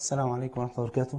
السلام عليكم ورحمة الله وبركاته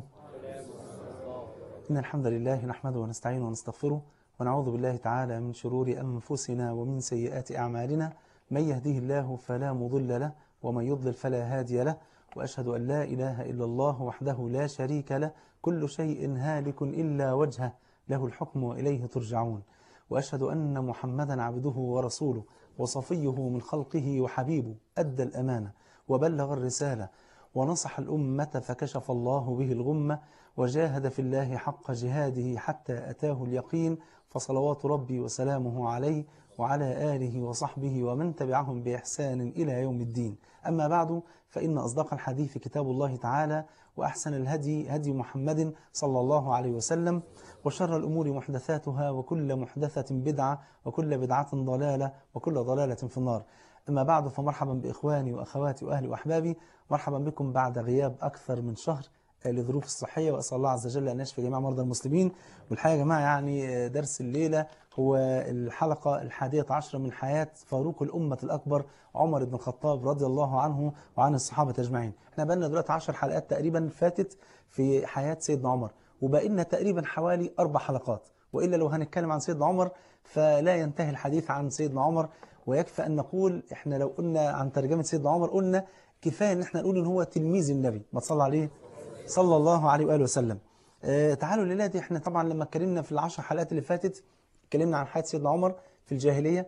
إن الحمد لله نحمده ونستعينه ونستغفره ونعوذ بالله تعالى من شرور أنفسنا ومن سيئات أعمالنا من يهده الله فلا مضل له ومن يضلل فلا هادي له وأشهد أن لا إله إلا الله وحده لا شريك له كل شيء هالك إلا وجهه له الحكم وإليه ترجعون وأشهد أن محمدا عبده ورسوله وصفيه من خلقه وحبيبه أدى الأمانة وبلغ الرسالة ونصح الأمة فكشف الله به الغمة وجاهد في الله حق جهاده حتى أتاه اليقين فصلوات ربي وسلامه عليه وعلى آله وصحبه ومن تبعهم بإحسان إلى يوم الدين أما بعد فإن أصدق الحديث كتاب الله تعالى وأحسن الهدي هدي محمد صلى الله عليه وسلم وشر الأمور محدثاتها وكل محدثة بدعة وكل بدعة ضلالة وكل ضلالة في النار أما بعد فمرحبا بإخواني وأخواتي وأهلي وأحبابي مرحبا بكم بعد غياب أكثر من شهر لظروف الصحية وأسأل الله عز وجل أن يشفي جميع مرضى المسلمين والحقيقة يا جماعة يعني درس الليلة هو الحلقة الحادية عشرة من حياة فاروق الأمة الأكبر عمر بن الخطاب رضي الله عنه وعن الصحابة أجمعين احنا بقالنا دلوقتي عشر حلقات تقريبا فاتت في حياة سيدنا عمر وبقينا تقريبا حوالي أربع حلقات وإلا لو هنتكلم عن سيدنا عمر فلا ينتهي الحديث عن سيدنا عمر ويكفى أن نقول إحنا لو قلنا عن ترجمة سيدنا عمر قلنا كفاية أن احنا نقول أن هو تلميذ النبي ما تصلى عليه صلى الله عليه وآله وسلم آه تعالوا الليلة دي احنا طبعا لما اتكلمنا في العشر حلقات اللي فاتت اتكلمنا عن حياة سيدنا عمر في الجاهلية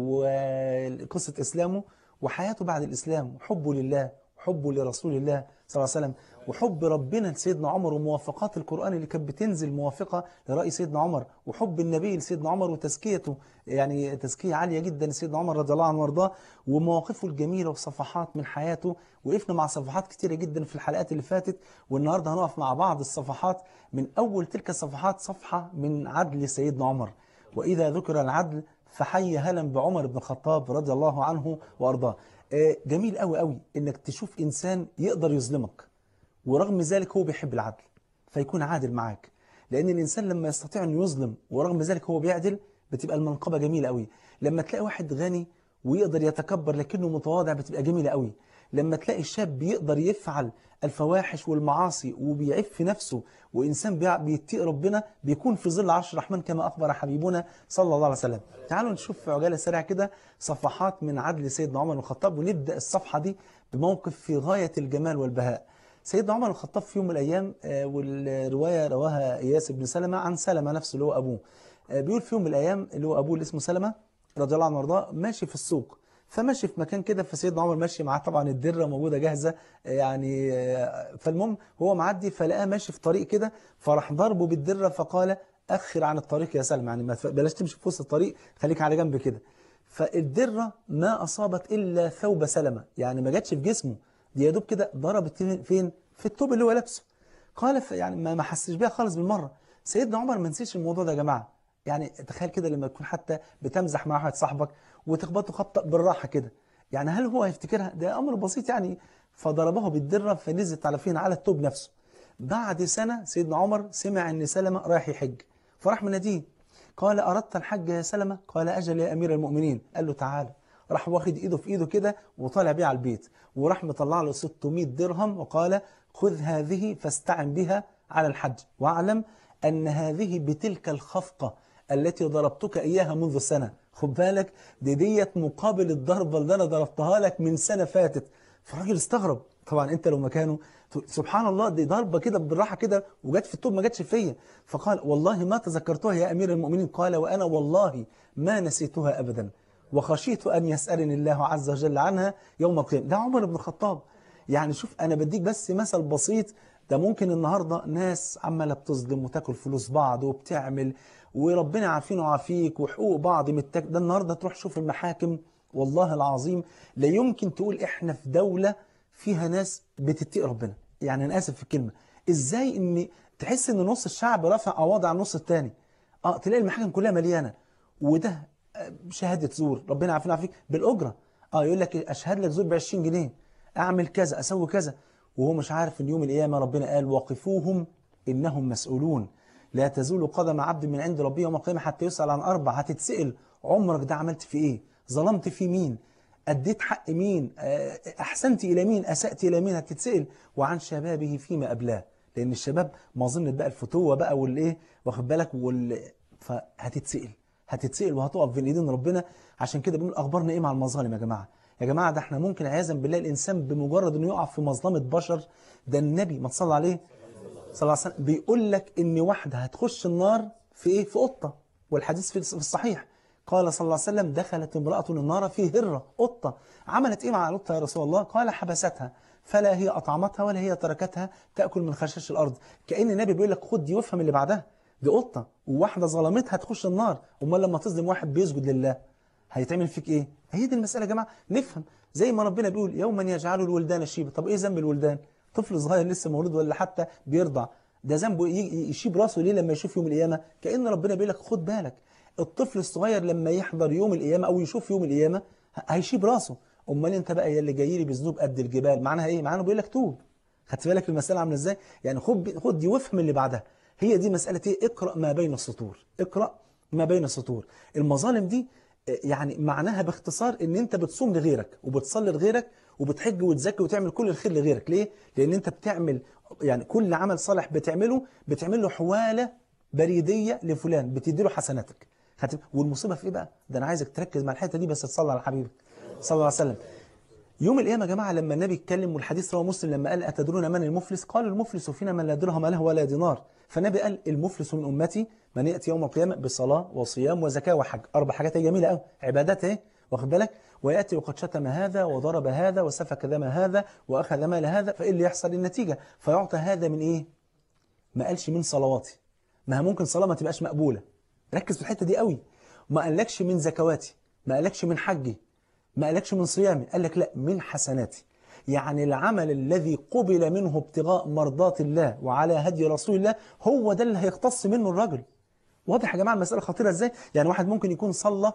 وقصة إسلامه وحياته بعد الإسلام وحبه لله وحبه لرسول الله صلى الله عليه وسلم وحب ربنا لسيدنا عمر وموافقات القرآن اللي كانت بتنزل موافقة لرأي سيدنا عمر وحب النبي لسيدنا عمر وتزكيته يعني تزكية عالية جدا لسيدنا عمر رضي الله عنه وارضاه ومواقفه الجميلة وصفحات من حياته وقفنا مع صفحات كتيرة جدا في الحلقات اللي فاتت والنهاردة هنقف مع بعض الصفحات من أول تلك الصفحات صفحة من عدل سيدنا عمر وإذا ذكر العدل فحي هلا بعمر بن الخطاب رضي الله عنه وأرضاه جميل قوي قوي إنك تشوف إنسان يقدر يظلمك ورغم ذلك هو بيحب العدل فيكون عادل معاك لأن الإنسان لما يستطيع أن يظلم ورغم ذلك هو بيعدل بتبقى المنقبة جميلة قوي لما تلاقي واحد غني ويقدر يتكبر لكنه متواضع بتبقى جميلة قوي لما تلاقي شاب بيقدر يفعل الفواحش والمعاصي وبيعف نفسه وإنسان بيتقي ربنا بيكون في ظل عرش الرحمن كما أخبر حبيبنا صلى الله عليه وسلم تعالوا نشوف في عجالة سريعة كده صفحات من عدل سيدنا عمر بن الخطاب ونبدأ الصفحة دي بموقف في غاية الجمال والبهاء سيدنا عمر الخطاب في يوم من الأيام والرواية رواها إياس بن سلمة عن سلمة نفسه اللي هو أبوه بيقول في يوم من الأيام اللي هو أبوه اللي اسمه سلمة رضي الله عنه وارضاه ماشي في السوق فماشي في مكان كده فسيدنا عمر ماشي معاه طبعا الدره موجوده جاهزه يعني فالمهم هو معدي فلقاه ماشي في طريق كده فراح ضربه بالدره فقال اخر عن الطريق يا سلمى يعني بلاش تمشي في وسط الطريق خليك على جنب كده فالدره ما اصابت الا ثوب سلمة يعني ما جاتش في جسمه دي يا دوب كده ضربت فين في الثوب اللي هو لابسه قال يعني ما حسش بيها خالص بالمره سيدنا عمر ما نسيش الموضوع ده يا جماعه يعني تخيل كده لما تكون حتى بتمزح مع واحد صاحبك وتخبطه خبطه بالراحه كده يعني هل هو هيفتكرها ده امر بسيط يعني فضربه بالدره فنزلت على فين على الثوب نفسه بعد سنه سيدنا عمر سمع ان سلمة رايح يحج فراح مناديه قال اردت الحج يا سلمة قال اجل يا امير المؤمنين قال له تعالى راح واخد ايده في ايده كده وطالع بيه على البيت وراح مطلع له 600 درهم وقال خذ هذه فاستعن بها على الحج واعلم ان هذه بتلك الخفقه التي ضربتك إياها منذ سنة خد بالك دي ديت مقابل الضربة اللي أنا ضربتها لك من سنة فاتت فالراجل استغرب طبعا أنت لو مكانه سبحان الله دي ضربة كده بالراحة كده وجت في الطوب ما جاتش فيا فقال والله ما تذكرتها يا أمير المؤمنين قال وأنا والله ما نسيتها أبدا وخشيت أن يسألني الله عز وجل عنها يوم القيامة ده عمر بن الخطاب يعني شوف أنا بديك بس مثل بسيط ده ممكن النهاردة ناس عمالة بتظلم وتاكل فلوس بعض وبتعمل وربنا عارفين وعافيك وحقوق بعض متك ده النهارده تروح شوف المحاكم والله العظيم لا يمكن تقول احنا في دولة فيها ناس بتتقي ربنا يعني انا اسف في الكلمة ازاي ان تحس ان نص الشعب رافع قواضي على النص الثاني اه تلاقي المحاكم كلها مليانة وده شهادة زور ربنا عارفين وعافيك بالاجرة اه يقول لك اشهد لك زور ب 20 جنيه اعمل كذا اسوي كذا وهو مش عارف ان يوم القيامة ربنا قال وقفوهم انهم مسؤولون لا تزول قدم عبد من عند ربه يوم القيامة حتى يسأل عن أربع هتتسأل عمرك ده عملت في إيه ظلمت في مين أديت حق مين آه، أحسنت إلى مين أسأت إلى مين هتتسأل وعن شبابه فيما أبلاه لأن الشباب مظنة بقى الفتوة بقى والإيه واخد بالك وال... فهتتسأل هتتسأل وهتقف بين إيدين ربنا عشان كده بنقول أخبارنا إيه مع المظالم يا جماعة يا جماعة ده احنا ممكن عياذا بالله الإنسان بمجرد إنه يقع في مظلمة بشر ده النبي ما تصلى عليه صلى الله عليه وسلم بيقول لك إن واحدة هتخش النار في إيه في قطة والحديث في في الصحيح قال صلى الله عليه وسلم دخلت امرأة النار في هرة قطة عملت إيه مع القطة يا رسول الله قال حبستها فلا هي أطعمتها ولا هي تركتها تأكل من خشاش الأرض كأن النبي بيقول لك خد دي وافهم اللي بعدها دي قطة وواحدة ظلمتها تخش النار أمال لما تظلم واحد بيسجد لله هيتعمل فيك إيه هي دي المسألة يا جماعة نفهم زي ما ربنا بيقول يوما يجعل الولدان شيبا طب إيه ذنب الولدان طفل صغير لسه مولود ولا حتى بيرضع ده ذنبه ي- يشيب راسه ليه لما يشوف يوم القيامة كأن ربنا بيقول لك خد بالك الطفل الصغير لما يحضر يوم القيامة أو يشوف يوم القيامة ه- هيشيب راسه أمال أنت بقى يا اللي جاي لي بذنوب قد الجبال معناها إيه؟ معناها بيقول لك توب خدت بالك المسألة عاملة إزاي؟ يعني خد خد دي وافهم اللي بعدها هي دي مسألة إيه؟ اقرأ ما بين السطور اقرأ ما بين السطور المظالم دي آه، يعني معناها باختصار ان انت بتصوم لغيرك وبتصلي لغيرك وبتحج وتزكي وتعمل كل الخير لغيرك ليه لان انت بتعمل يعني كل عمل صالح بتعمله بتعمل له حواله بريديه لفلان بتدي له حسناتك خدت- والمصيبه في ايه بقى ده انا عايزك تركز مع الحته دي بس تصلي على حبيبك صلى الله عليه وسلم يوم القيامة يا جماعة لما النبي اتكلم والحديث رواه مسلم لما قال أتدرون من المفلس قال المفلس فينا من لا درهم له ولا دينار فالنبي قال المفلس من أمتي من يأتي يوم القيامة بصلاة وصيام وزكاة وحج أربع حاجات هي جميلة قوي عبادات اهي واخد بالك ويأتي وقد شتم هذا وضرب هذا وسفك دم هذا وأخذ مال هذا فإيه اللي يحصل النتيجة فيعطى هذا من إيه ما قالش من صلواتي ما هي ممكن صلاة ما تبقاش مقبولة ركز في الحتة دي قوي ما قالكش من زكواتي ما قالكش من حجي ما قالكش من صيامي قال لك لا من حسناتي يعني العمل الذي قبل منه ابتغاء مرضات الله وعلى هدي رسول الله هو ده اللي هيقتص منه الرجل واضح يا جماعة المسألة خطيرة ازاي يعني واحد ممكن يكون صلى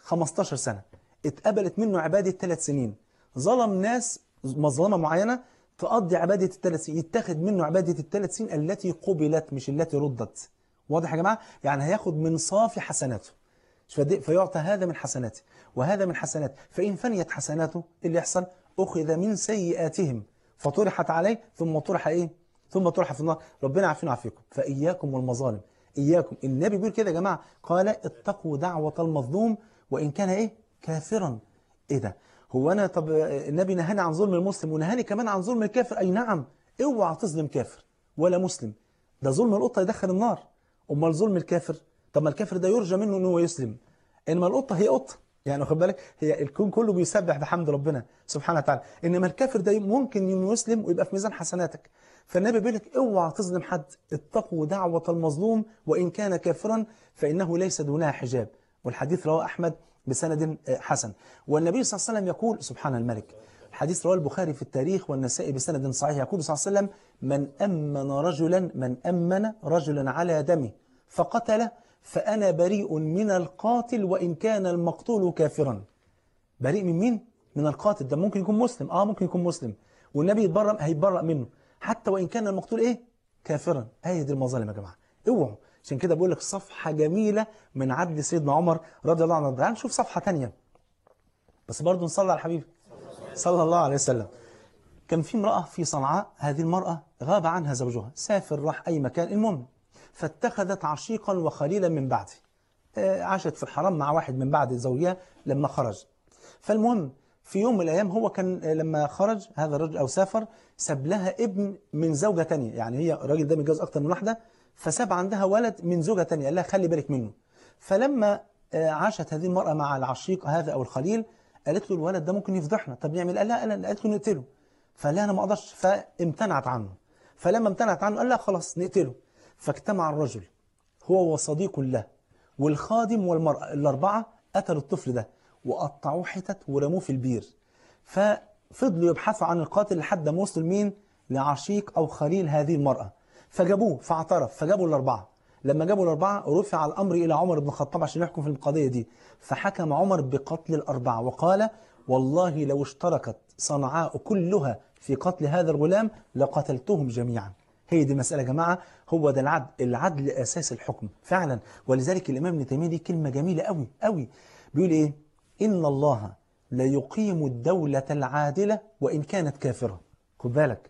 15 سنة اتقبلت منه عبادة ثلاث سنين ظلم ناس مظلمة معينة تقضي عبادة الثلاث سنين يتخذ منه عبادة الثلاث سنين التي قبلت مش التي ردت واضح يا جماعة يعني هياخد من صافي حسناته فدي- فيعطى هذا من حسناته وهذا من حسناته فإن فنيت حسناته إيه اللي يحصل أخذ من سيئاتهم فطرحت عليه ثم طرح إيه ثم طرح في النار ربنا عافينا وعافيكم فإياكم والمظالم إياكم النبي بيقول كده يا جماعة قال اتقوا دعوة المظلوم وإن كان إيه كافرا إيه ده هو أنا طب النبي نهاني عن ظلم المسلم ونهاني كمان عن ظلم الكافر أي نعم اوعى تظلم كافر ولا مسلم ده ظلم القطة يدخل النار أمال ظلم الكافر طب ما الكافر ده يرجى منه أنه يسلم إنما القطة هي قطة يعني واخد بالك هي الكون كله بيسبح بحمد ربنا سبحانه وتعالى إنما الكافر ده ممكن إنه يسلم ويبقى في ميزان حسناتك فالنبي بيقول لك اوعى تظلم حد اتقوا دعوة المظلوم وإن كان كافرا فإنه ليس دونها حجاب والحديث رواه أحمد بسند آه، حسن والنبي صلى الله عليه وسلم يقول سبحان الملك الحديث رواه البخاري في التاريخ والنسائي بسند صحيح يقول صلى الله عليه وسلم من أمن رجلا من أمن رجلا على دمه فقتله فأنا بريء من القاتل وإن كان المقتول كافرا بريء من مين؟ من القاتل ده ممكن يكون مسلم اه ممكن يكون مسلم والنبي يتبرأ هيتبرأ منه حتى وإن كان المقتول ايه؟ كافرا هي دي المظالم يا جماعة اوعوا عشان كده بقول لك صفحة جميلة من عدل سيدنا عمر رضي الله عنه تعال نشوف صفحة تانية بس برضه نصلي على الحبيب صلى الله عليه وسلم كان في امرأة في صنعاء هذه المرأة غاب عنها زوجها سافر راح أي مكان المهم فاتخذت عشيقا وخليلا من بعده آه، عاشت في الحرم مع واحد من بعد زوجها لما خرج فالمهم في يوم من الأيام هو كان آه، لما خرج هذا الرجل أو سافر ساب لها ابن من زوجة تانية يعني هي الراجل ده متجوز أكتر من واحدة فساب عندها ولد من زوجة تانية قال لها خلي بالك منه فلما آه، عاشت هذه المرأة مع العشيق هذا أو الخليل قالت له الولد ده ممكن يفضحنا طب نعمل قال لها قال- قالت له نقتله فقال لها أنا ما أقدرش فامتنعت عنه فلما امتنعت عنه قال لها خلاص نقتله فاجتمع الرجل هو وصديق له والخادم والمرأة الأربعة قتلوا الطفل ده وقطعوه حتت ورموه في البير ففضلوا يبحثوا عن القاتل لحد ما وصلوا لمين لعشيق أو خليل هذه المرأة فجابوه فاعترف فجابوا الأربعة لما جابوا الأربعة رفع الأمر إلى عمر بن الخطاب عشان يحكم في القضية دي فحكم عمر بقتل الأربعة وقال والله لو اشتركت صنعاء كلها في قتل هذا الغلام لقتلتهم جميعا هي دي المسألة يا جماعة هو ده العدل العدل أساس الحكم فعلا ولذلك الإمام ابن تيمية دي كلمة جميلة قوي قوي بيقول إيه إن الله ليقيم الدولة العادلة وإن كانت كافرة خد بالك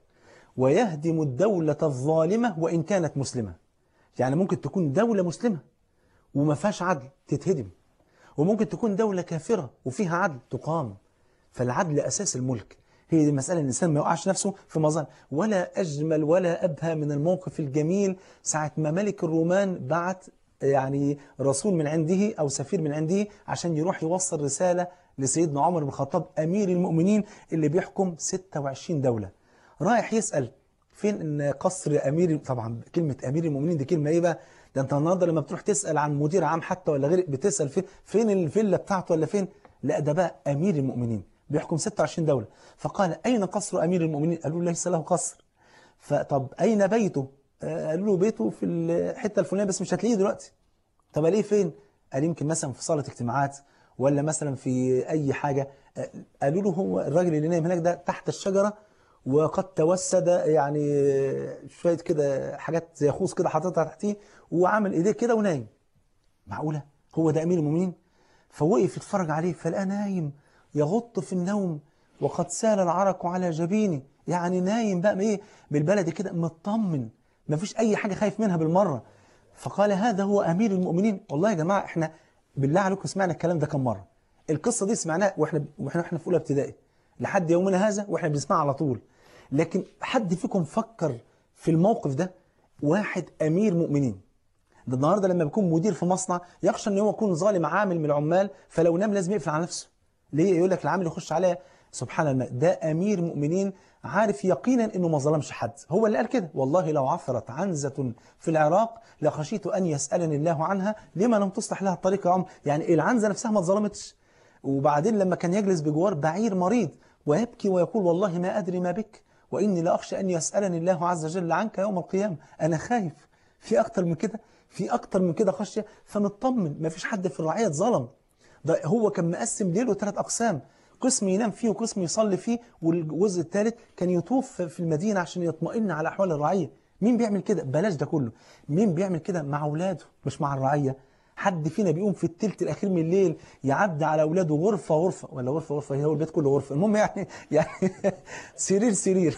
ويهدم الدولة الظالمة وإن كانت مسلمة يعني ممكن تكون دولة مسلمة وما فيهاش عدل تتهدم وممكن تكون دولة كافرة وفيها عدل تقام فالعدل أساس الملك هي دي المسألة الإنسان ما يوقعش نفسه في مظالم ولا أجمل ولا أبهى من الموقف الجميل ساعة ما ملك الرومان بعت يعني رسول من عنده أو سفير من عنده عشان يروح يوصل رسالة لسيدنا عمر بن الخطاب أمير المؤمنين اللي بيحكم 26 دولة رايح يسأل فين ان قصر امير طبعا كلمه امير المؤمنين دي كلمه ايه بقى ده انت النهارده لما بتروح تسال عن مدير عام حتى ولا غير بتسال فين فين الفيلا بتاعته ولا فين لا ده بقى امير المؤمنين بيحكم 26 دوله فقال اين قصر امير المؤمنين قالوا له ليس له قصر فطب اين بيته آه، قالوا له بيته في الحته الفلانيه بس مش هتلاقيه دلوقتي طب ليه فين قال يمكن مثلا في صاله اجتماعات ولا مثلا في اي حاجه آه، قالوا له هو الراجل اللي نايم هناك ده تحت الشجره وقد توسد يعني شويه كده حاجات زي خوص كده حاططها تحتيه وعامل ايديه كده ونايم معقوله هو ده امير المؤمنين فوقف يتفرج عليه فلقى نايم يغط في النوم وقد سال العرق على جبينه يعني نايم بقى ايه بالبلدي كده مطمن مفيش اي حاجه خايف منها بالمره فقال هذا هو امير المؤمنين والله يا جماعه احنا بالله عليكم سمعنا الكلام ده كم مره القصه دي سمعناها واحنا واحنا احنا في اولى ابتدائي لحد يومنا هذا واحنا بنسمعها على طول لكن حد فيكم فكر في الموقف ده واحد امير مؤمنين ده النهارده لما بيكون مدير في مصنع يخشى ان هو يكون ظالم عامل من العمال فلو نام لازم يقفل على نفسه ليه يقول لك العامل يخش عليا سبحان الله ده امير مؤمنين عارف يقينا انه ما ظلمش حد هو اللي قال كده والله لو عثرت عنزه في العراق لخشيت ان يسالني الله عنها لما لم تصلح لها الطريق يا عمر يعني العنزه نفسها ما اتظلمتش وبعدين لما كان يجلس بجوار بعير مريض ويبكي ويقول والله ما ادري ما بك واني لاخشى ان يسالني الله عز وجل عنك يوم القيامه انا خايف في اكتر من كده في اكتر من كده خشيه فمطمن ما فيش حد في الرعيه اتظلم ده هو كان مقسم ليله ثلاث اقسام قسم ينام فيه وقسم يصلي فيه والجزء الثالث كان يطوف في المدينه عشان يطمئن على احوال الرعيه مين بيعمل كده بلاش ده كله مين بيعمل كده مع اولاده مش مع الرعيه حد فينا بيقوم في التلت الاخير من الليل يعدي على اولاده غرفه غرفه ولا غرفه غرفه هي هو البيت كله غرفه المهم يعني يعني سرير سرير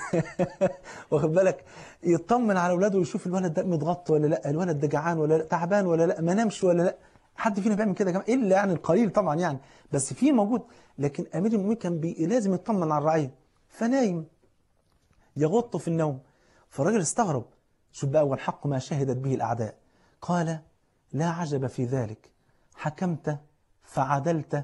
واخد بالك يطمن على اولاده ويشوف الولد ده متغطى ولا لا الولد ده جعان ولا لا تعبان ولا لا ما نامش ولا لا حد فينا بيعمل كده يا جماعه الا يعني القليل طبعا يعني بس في موجود لكن امير المؤمنين كان بي لازم يطمن على الرعيه فنايم يغط في النوم فالراجل استغرب شوف بقى والحق ما شهدت به الاعداء قال لا عجب في ذلك حكمت فعدلت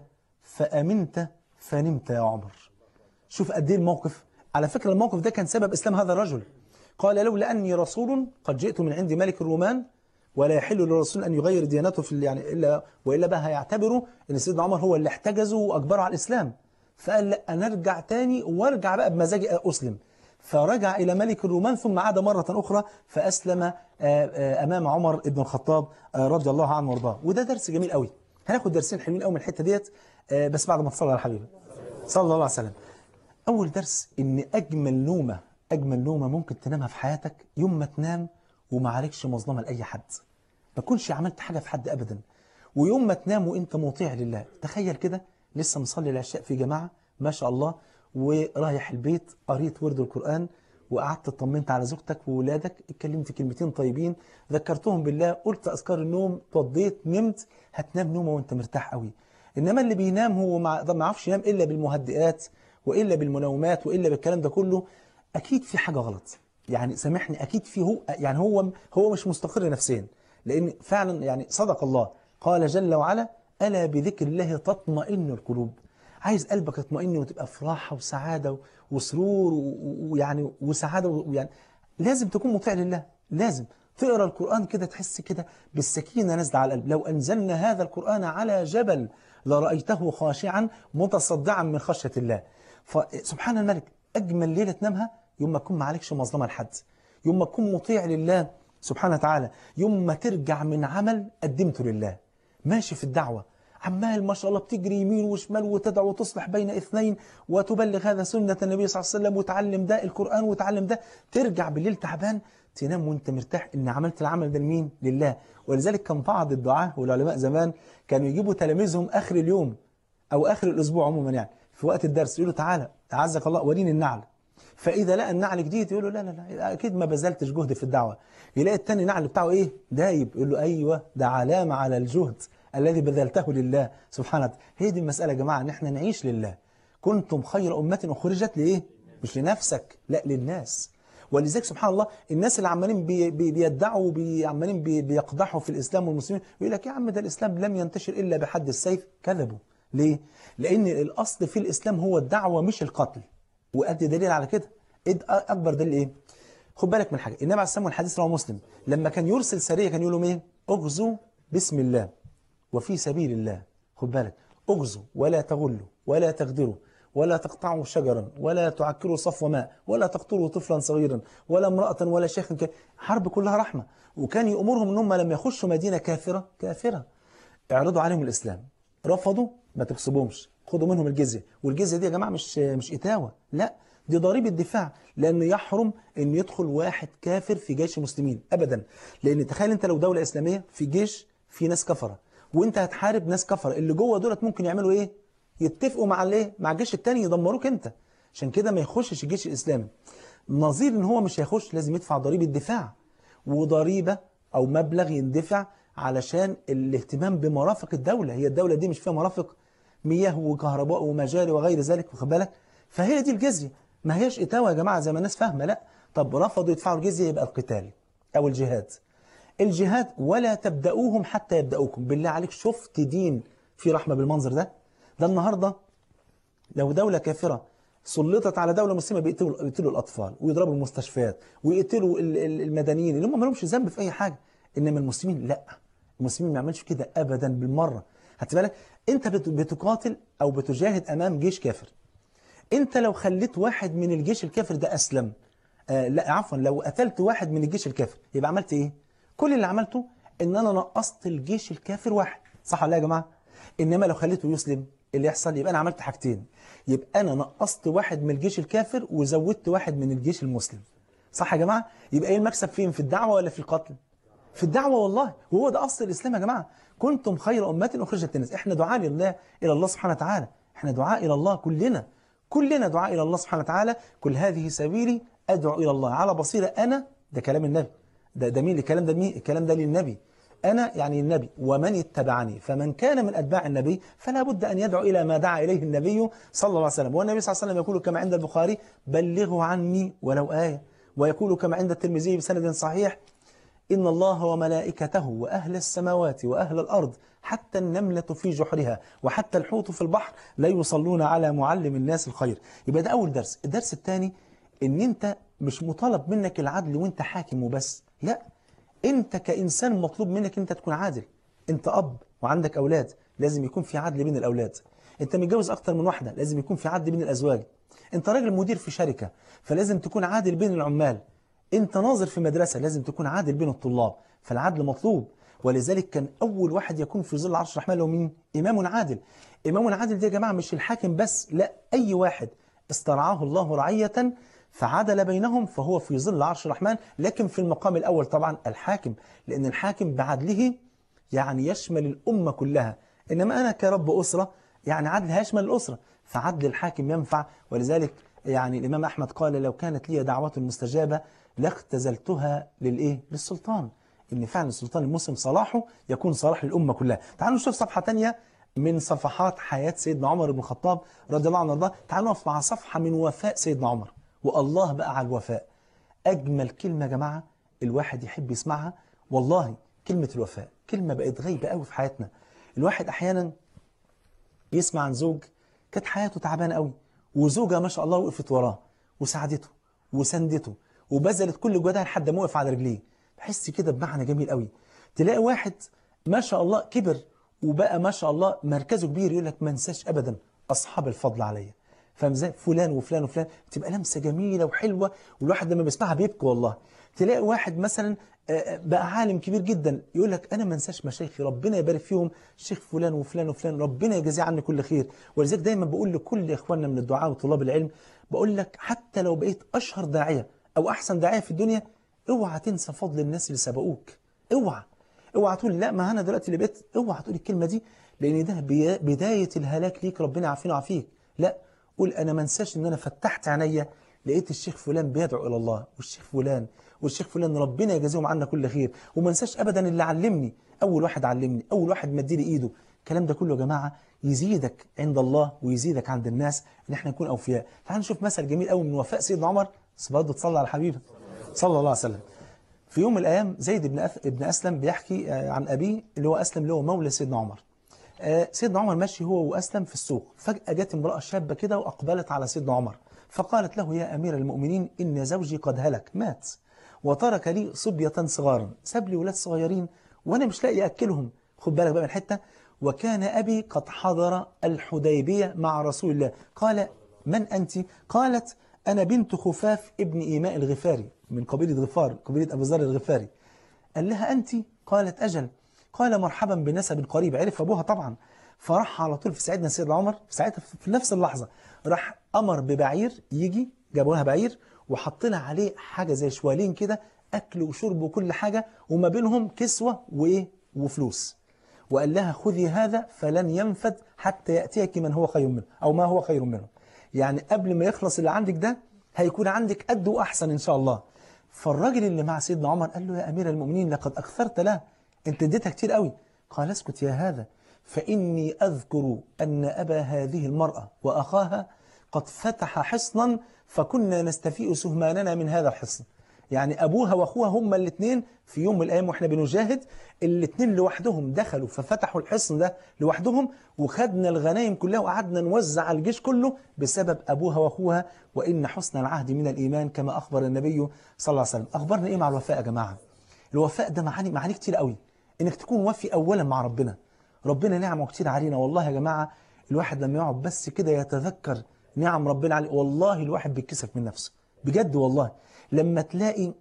فأمنت فنمت يا عمر شوف قد ايه الموقف على فكرة الموقف ده كان سبب إسلام هذا الرجل قال لولا أني رسول قد جئت من عند ملك الرومان ولا يحل للرسول أن يغير ديانته في يعني إلا وإلا بقى هيعتبروا أن سيدنا عمر هو اللي احتجزه وأجبره على الإسلام فقال لا أنا أرجع تاني وأرجع بقى بمزاجي أسلم فرجع إلى ملك الرومان ثم عاد مرة أخرى فأسلم أمام عمر بن الخطاب رضي الله عنه وارضاه وده درس جميل قوي هناخد درسين حلوين قوي من الحتة ديت بس بعد ما تصلي على حبيبي صلى الله عليه وسلم أول درس إن أجمل نومة أجمل نومة ممكن تنامها في حياتك يوم ما تنام وما عليكش مظلمة لأي حد ما تكونش عملت حاجة في حد أبدا ويوم ما تنام وأنت مطيع لله تخيل كده لسه مصلي العشاء في جماعة ما شاء الله ورايح البيت قريت ورد القرآن وقعدت اطمنت على زوجتك وولادك اتكلمت كلمتين طيبين ذكرتهم بالله قلت أذكار النوم توضيت نمت هتنام نومه وانت مرتاح قوي إنما اللي بينام هو ما يعرفش ينام إلا بالمهدئات وإلا بالمنومات وإلا بالكلام ده كله أكيد في حاجة غلط يعني سامحني أكيد في هو يعني هو هو مش مستقر نفسيا لأن فعلا يعني صدق الله قال جل وعلا ألا بذكر الله تطمئن القلوب عايز قلبك يطمئن وتبقى في راحة وسعادة وسرور ويعني وسعادة ويعني لازم تكون مطيع لله لازم تقرا القرآن كده تحس كده بالسكينة نازلة على القلب لو أنزلنا هذا القرآن على جبل لرأيته خاشعا متصدعا من خشية الله فسبحان الملك أجمل ليلة تنامها يوم ما تكون ما عليكش مظلمة لحد يوم ما تكون مطيع لله سبحانه وتعالى يوم ما ترجع من عمل قدمته لله ماشي في الدعوة عمال ما شاء الله بتجري يمين وشمال وتدعو وتصلح بين اثنين وتبلغ هذا سنة النبي صلى الله عليه وسلم وتعلم ده القرآن وتعلم ده ترجع بالليل تعبان تنام وانت مرتاح ان عملت العمل ده لمين لله ولذلك كان بعض الدعاة والعلماء زمان كانوا يجيبوا تلاميذهم اخر اليوم او اخر الاسبوع عموما يعني في وقت الدرس يقول له تعالى اعزك الله وريني النعل فاذا لقى النعل جديد يقول له لا لا لا اكيد ما بذلتش جهد في الدعوه يلاقي التاني نعل بتاعه ايه دايب يقول له ايوه ده علامه على الجهد الذي بذلته لله سبحانه وتعالى هي دي المساله يا جماعه ان احنا نعيش لله كنتم خير امه اخرجت لايه مش لنفسك لا للناس ولذلك سبحان الله الناس اللي عمالين بي بي بيدعوا بي عمالين بي بيقدحوا في الاسلام والمسلمين يقول لك يا عم ده الاسلام لم ينتشر الا بحد السيف كذبوا ليه لان الاصل في الاسلام هو الدعوه مش القتل وادي دليل على كده إد اكبر دليل ايه خد بالك من حاجه النبي عليه الصلاه والحديث رواه مسلم لما كان يرسل سريه كان يقول لهم ايه اغزوا بسم الله وفي سبيل الله خد بالك اغزوا ولا تغلوا ولا تغدروا ولا تقطعوا شجرا ولا تعكروا صفو ماء ولا تقتلوا طفلا صغيرا ولا امرأة ولا شيخا ك... حرب كلها رحمة وكان يأمرهم ان هم لما يخشوا مدينة كافرة كافرة اعرضوا عليهم الإسلام رفضوا ما تغصبهمش خدوا منهم الجزية والجزية دي يا جماعة مش مش إتاوة لا دي ضريبة دفاع لأن يحرم أن يدخل واحد كافر في جيش المسلمين أبدا لأن تخيل أنت لو دولة إسلامية في جيش في ناس كفرة وأنت هتحارب ناس كفرة اللي جوه دولت ممكن يعملوا إيه يتفقوا مع الايه مع الجيش التاني يدمروك انت عشان كده ما يخشش الجيش الاسلامي نظير ان هو مش هيخش لازم يدفع ضريبه دفاع وضريبه او مبلغ يندفع علشان الاهتمام بمرافق الدوله هي الدوله دي مش فيها مرافق مياه وكهرباء ومجاري وغير ذلك واخد بالك فهي دي الجزيه ما هيش اتاوه يا جماعه زي ما الناس فاهمه لا طب رفضوا يدفعوا الجزيه يبقى القتال او الجهاد الجهاد ولا تبداوهم حتى يبداوكم بالله عليك شفت دين في رحمه بالمنظر ده ده النهاردة لو دولة كافرة سلطت على دولة مسلمة بيقتلوا, بيقتلوا الأطفال ويضربوا المستشفيات ويقتلوا المدنيين اللي هم ما لهمش ذنب في أي حاجة إنما المسلمين لا المسلمين ما يعملش كده أبدا بالمرة هات بالك أنت بتقاتل أو بتجاهد أمام جيش كافر أنت لو خليت واحد من الجيش الكافر ده أسلم آه لا عفوا لو قتلت واحد من الجيش الكافر يبقى عملت إيه كل اللي عملته إن أنا نقصت الجيش الكافر واحد صح ولا يا جماعة إنما لو خليته يسلم اللي يحصل يبقى أنا عملت حاجتين يبقى أنا نقصت واحد من الجيش الكافر وزودت واحد من الجيش المسلم صح يا جماعة يبقى إيه المكسب فين في الدعوة ولا في القتل في الدعوة والله وهو ده أصل الإسلام يا جماعة كنتم خير أمة أخرجت للناس إحنا دعاء لله إلى الله سبحانه وتعالى إحنا دعاء إلى الله كلنا كلنا دعاء إلى الله سبحانه وتعالى كل هذه سبيلي أدعو إلى الله على بصيرة أنا ده كلام النبي ده, ده مين الكلام ده مين الكلام ده للنبي أنا يعني النبي ومن اتبعني فمن كان من أتباع النبي فلا بد أن يدعو إلى ما دعا إليه النبي صلى الله عليه وسلم والنبي صلى الله عليه وسلم يقول كما عند البخاري بلغوا عني ولو آية ويقول كما عند الترمذي بسند صحيح إن الله وملائكته وأهل السماوات وأهل الأرض حتى النملة في جحرها وحتى الحوت في البحر لا يصلون على معلم الناس الخير يبقى ده أول درس الدرس الثاني إن أنت مش مطالب منك العدل وانت حاكم وبس لا انت كإنسان مطلوب منك انت تكون عادل انت أب وعندك أولاد لازم يكون في عدل بين الأولاد انت متجوز أكتر من واحدة لازم يكون في عدل بين الأزواج انت راجل مدير في شركة فلازم تكون عادل بين العمال انت ناظر في مدرسة لازم تكون عادل بين الطلاب فالعدل مطلوب ولذلك كان أول واحد يكون في ظل عرش الرحمن هو مين؟ إمام عادل إمام عادل دي يا جماعة مش الحاكم بس لا أي واحد استرعاه الله رعية فعدل بينهم فهو في ظل عرش الرحمن لكن في المقام الأول طبعا الحاكم لأن الحاكم بعدله يعني يشمل الأمة كلها إنما أنا كرب أسرة يعني عدل هيشمل الأسرة فعدل الحاكم ينفع ولذلك يعني الإمام أحمد قال لو كانت لي دعوة مستجابة لاختزلتها للإيه؟ للسلطان إن فعلا السلطان المسلم صلاحه يكون صلاح للأمة كلها تعالوا نشوف صفحة تانية من صفحات حياة سيدنا عمر بن الخطاب رضي الله عنه وارضاه تعالوا نقف مع صفحة من وفاء سيدنا عمر والله بقى على الوفاء أجمل كلمة يا جماعة الواحد يحب يسمعها والله كلمة الوفاء كلمة بقت غايبة قوي في حياتنا الواحد أحيانا يسمع عن زوج كانت حياته تعبانة قوي وزوجة ما شاء الله وقفت وراه وساعدته وسندته وبذلت كل جهدها لحد ما وقف على رجليه بحس كده بمعنى جميل قوي تلاقي واحد ما شاء الله كبر وبقى ما شاء الله مركزه كبير يقول لك ما انساش ابدا اصحاب الفضل عليا فاهم ازاي فلان وفلان وفلان تبقى لمسه جميله وحلوه والواحد لما بيسمعها بيبكي والله تلاقي واحد مثلا بقى عالم كبير جدا يقول لك انا ما انساش مشايخي ربنا يبارك فيهم الشيخ فلان وفلان وفلان ربنا يجازيه عني كل خير ولذلك دايما بقول لكل اخواننا من الدعاء وطلاب العلم بقول لك حتى لو بقيت اشهر داعيه او احسن داعيه في الدنيا اوعى تنسى فضل الناس اللي سبقوك اوعى اوعى تقول لا ما انا دلوقتي اللي بقيت اوعى تقول الكلمه دي لان ده بدايه الهلاك ليك ربنا يعافينا ويعافيك لا قول أنا ما انساش إن أنا فتحت عينيا لقيت الشيخ فلان بيدعو إلى الله والشيخ فلان والشيخ فلان ربنا يجازيهم عنا كل خير وما انساش أبدا اللي علمني أول واحد علمني أول واحد مديلي إيده الكلام ده كله يا جماعة يزيدك عند الله ويزيدك عند الناس إن احنا نكون أوفياء تعال نشوف مثل جميل قوي من وفاء سيدنا عمر بس برضه تصلى على حبيبه صلى الله عليه وسلم في يوم من الأيام زيد بن أث... ابن أسلم بيحكي آه، عن أبيه اللي هو أسلم اللي هو مولى سيدنا عمر آه، سيدنا عمر ماشي هو وأسلم في السوق فجأة جت امرأة شابة كده وأقبلت على سيدنا عمر فقالت له يا أمير المؤمنين إن زوجي قد هلك مات وترك لي صبية صغارا ساب لي ولاد صغيرين وأنا مش لاقي أكلهم خد بالك بقى من الحتة وكان أبي قد حضر الحديبية مع رسول الله قال من أنت؟ قالت أنا بنت خفاف ابن إيماء الغفاري من قبيلة غفار قبيلة أبو ذر الغفاري قال لها أنت؟ قالت أجل قال مرحبا بنسب قريب عرف أبوها طبعا فراح على طول في سيدنا سيدنا عمر في ساعتها في نفس اللحظة راح أمر ببعير يجي جابوا لها بعير وحط لها عليه حاجة زي شوالين كده أكل وشرب وكل حاجة وما بينهم كسوة وإيه وفلوس وقال لها خذي هذا فلن ينفد حتى يأتيك من هو خير منه أو ما هو خير منه يعني قبل ما يخلص اللي عندك ده هيكون عندك قد وأحسن إن شاء الله فالراجل اللي مع سيدنا عمر قال له يا أمير المؤمنين لقد أكثرت له أنت اديتها كتير قوي قال اسكت يا هذا فإني أذكر أن أبا هذه المرأة وأخاها قد فتح حصنا فكنا نستفيء سهماننا من هذا الحصن يعني أبوها وأخوها هما الاثنين في يوم من الأيام وإحنا بنجاهد الاثنين لوحدهم دخلوا ففتحوا الحصن ده لوحدهم وخدنا الغنايم كلها وقعدنا نوزع على الجيش كله بسبب أبوها وأخوها وإن حسن العهد من الإيمان كما أخبر النبي صلى الله عليه وسلم أخبرنا إيه مع الوفاء يا جماعة الوفاء ده معاني معاني كتير قوي إنك تكون وفي أولا مع ربنا ربنا نعمه كتير علينا والله يا جماعة الواحد لما يقعد بس كده يتذكر نعم ربنا عليه والله الواحد بيتكسف من نفسه بجد والله لما تلاقي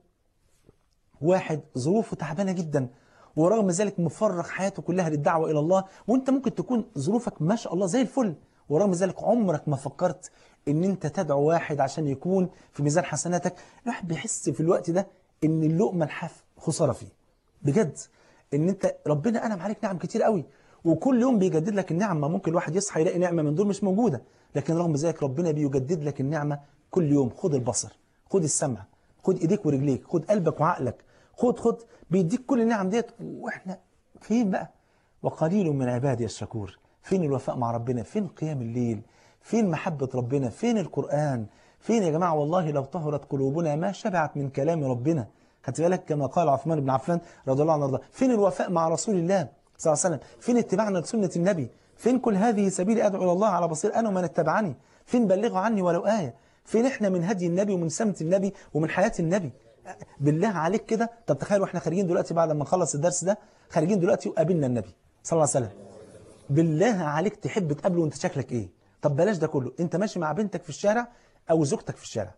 واحد ظروفه تعبانة جدا ورغم ذلك مفرغ حياته كلها للدعوة إلى الله وانت ممكن تكون ظروفك ما شاء الله زي الفل ورغم ذلك عمرك ما فكرت ان انت تدعو واحد عشان يكون في ميزان حسناتك الواحد بيحس في الوقت ده ان اللقمة الحاف خسارة فيه بجد ان انت ربنا انعم عليك نعم كتير قوي وكل يوم بيجدد لك النعمة ممكن الواحد يصحى يلاقي نعمة من دول مش موجودة لكن رغم ذلك ربنا بيجدد لك النعمة كل يوم خد البصر خد السمع خد ايديك ورجليك خد قلبك وعقلك خد خد بيديك كل النعم ديت واحنا فين بقى وقليل من عبادي الشكور فين الوفاء مع ربنا فين قيام الليل فين محبة ربنا فين القرآن فين يا جماعة والله لو طهرت قلوبنا ما شبعت من كلام ربنا خدت بالك كما قال عثمان بن عفان رضي الله عنه وارضاه فين الوفاء مع رسول الله صلى الله عليه وسلم فين اتباعنا لسنة النبي فين كل هذه سبيل أدعو إلى الله على بصير أنا ومن اتبعني فين بلغوا عني ولو آية فين احنا من هدي النبي ومن سمت النبي ومن حياة النبي بالله عليك كده طب تخيل واحنا خارجين دلوقتي بعد ما نخلص الدرس ده خارجين دلوقتي وقابلنا النبي صلى الله عليه وسلم بالله عليك تحب تقابله وانت شكلك ايه طب بلاش ده كله انت ماشي مع بنتك في الشارع او زوجتك في الشارع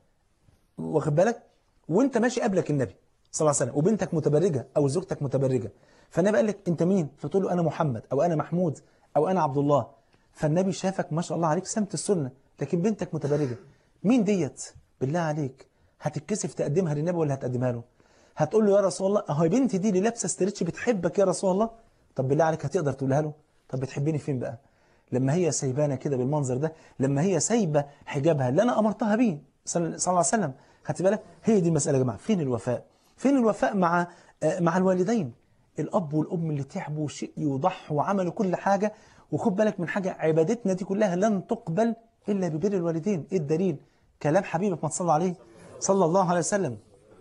واخد بالك وانت ماشي قبلك النبي صلى الله عليه وسلم وبنتك متبرجة او زوجتك متبرجة فالنبي قال لك انت مين فتقول له انا محمد او انا محمود او انا عبد الله فالنبي شافك ما شاء الله عليك سمت السنة لكن بنتك متبرجة مين ديت بالله عليك هتتكسف تقدمها للنبي ولا هتقدمها له هتقول له يا رسول الله اهو بنتي دي اللي لابسه استرتش بتحبك يا رسول الله طب بالله عليك هتقدر تقولها له طب بتحبني فين بقى لما هي سايبانا كده بالمنظر ده لما هي سايبه حجابها اللي انا امرتها بيه صلى الله عليه وسلم خدت بالك هي دي المساله يا جماعه فين الوفاء فين الوفاء مع مع الوالدين الاب والام اللي تعبوا وشقيوا وضحوا وعملوا كل حاجه وخد بالك من حاجه عبادتنا دي كلها لن تقبل الا ببر الوالدين ايه الدليل كلام حبيبك ما تصلى عليه صلى الله عليه وسلم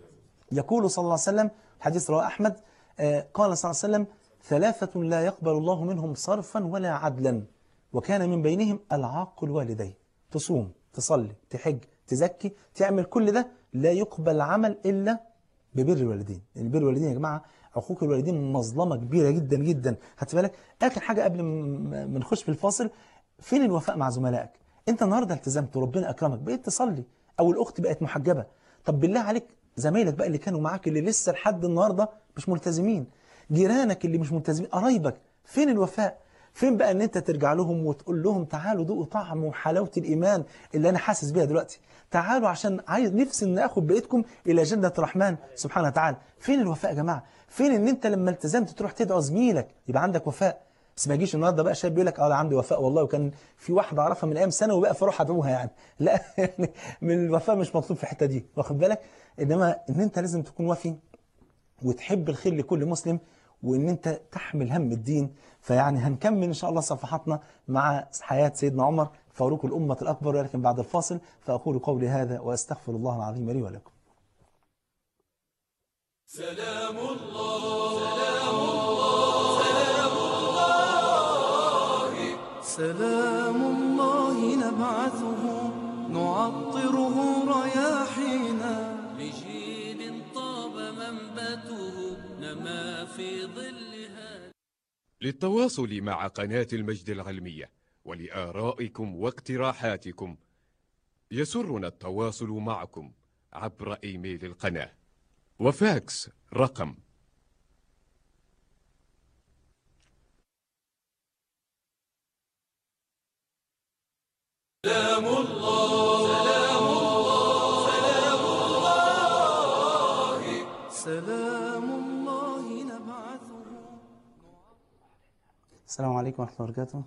يقول صلى الله عليه وسلم حديث رواه أحمد آه قال صلى الله عليه وسلم ثلاثة لا يقبل الله منهم صرفا ولا عدلا وكان من بينهم العاق الوالدين تصوم تصلي تحج تزكي تعمل كل ده لا يقبل عمل إلا ببر الوالدين يعني بر الوالدين يا جماعة عقوق الوالدين مظلمة كبيرة جدا جدا هات بالك آخر حاجة قبل ما نخش في الفاصل فين الوفاء مع زملائك انت النهاردة التزمت وربنا أكرمك بقيت تصلي أو الأخت بقت محجبة طب بالله عليك زمايلك بقى اللي كانوا معاك اللي لسه لحد النهاردة مش ملتزمين جيرانك اللي مش ملتزمين قرايبك فين الوفاء فين بقى ان انت ترجع لهم وتقول لهم تعالوا ذوقوا طعم وحلاوة الإيمان اللي أنا حاسس بيها دلوقتي تعالوا عشان عايز نفسي ان اخد بقيتكم إلى جنة الرحمن سبحانه وتعالى فين الوفاء يا جماعة فين ان انت لما التزمت تروح تدعو زميلك يبقى عندك وفاء بس ما يجيش النهارده بقى شاب يقول لك اه انا عندي وفاء والله وكان في واحده اعرفها من ايام ثانوي بقى فاروح ادعوها يعني لا يعني من الوفاء مش مطلوب في الحته دي واخد بالك انما ان انت لازم تكون وفي وتحب الخير لكل مسلم وان انت تحمل هم الدين فيعني هنكمل ان شاء الله صفحاتنا مع حياة سيدنا عمر فاروق الأمة الأكبر ولكن بعد الفاصل فأقول قولي هذا وأستغفر الله العظيم لي ولكم سلام الله سلام الله سلام الله سلام الله نبعثه نعطره رياحينا لجيل طاب منبته نما في ظلها للتواصل مع قناة المجد العلمية ولآرائكم واقتراحاتكم يسرنا التواصل معكم عبر إيميل القناة وفاكس رقم سلام الله سلام الله سلام الله سلام الله نبعثه السلام عليكم ورحمة الله وبركاته